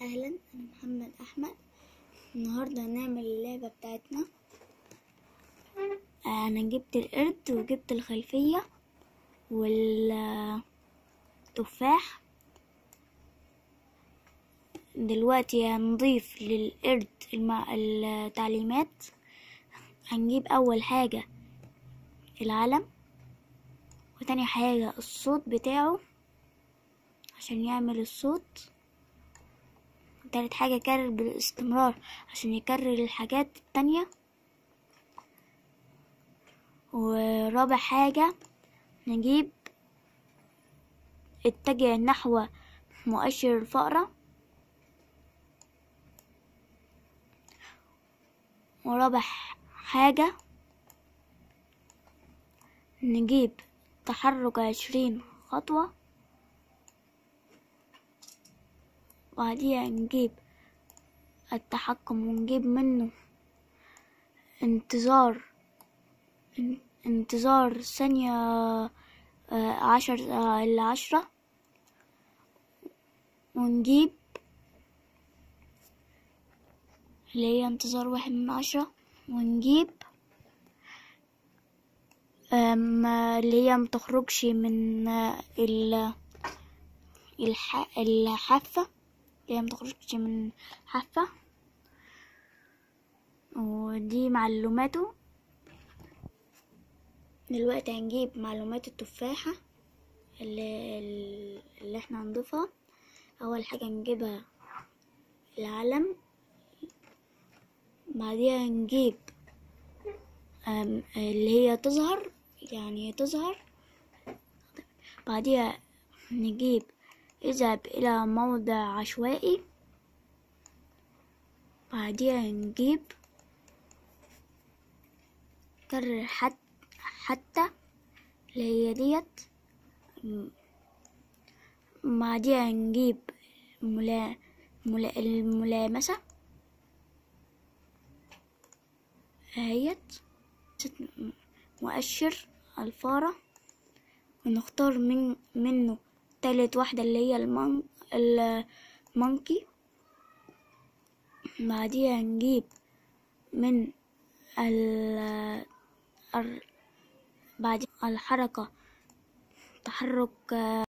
اهلا انا محمد احمد النهارده هنعمل اللعبه بتاعتنا انا جبت القرد وجبت الخلفيه والتفاح دلوقتي هنضيف للقرد المع... التعليمات هنجيب اول حاجه العلم وتاني حاجه الصوت بتاعه عشان يعمل الصوت تالت حاجة يكرر بالاستمرار عشان يكرر الحاجات التانية ورابع حاجة نجيب اتجه نحو مؤشر الفأرة ورابع حاجة نجيب تحرك عشرين خطوة وبعديها نجيب التحكم ونجيب منه انتظار انتظار ثانية عشر إلى عشرة ونجيب اللي هي انتظار واحد من عشرة ونجيب اللي هي متخرجش من ال الحافة هي متخرجش من حافة ودي معلوماته دلوقتي هنجيب معلومات التفاحة اللي, اللي احنا هنضيفها اول حاجة نجيبها العلم بعديها نجيب اللي هي تظهر يعني تظهر بعديها نجيب اذهب إلى موضع عشوائي بعديها نجيب كرر حت حتى اللي هي ديت بعديها نجيب ملا ملا الملامسة اهيت مؤشر الفارة ونختار من منه تالت واحدة اللي هي المن... المونكي بعديها نجيب من ال... بعد الحركة تحرك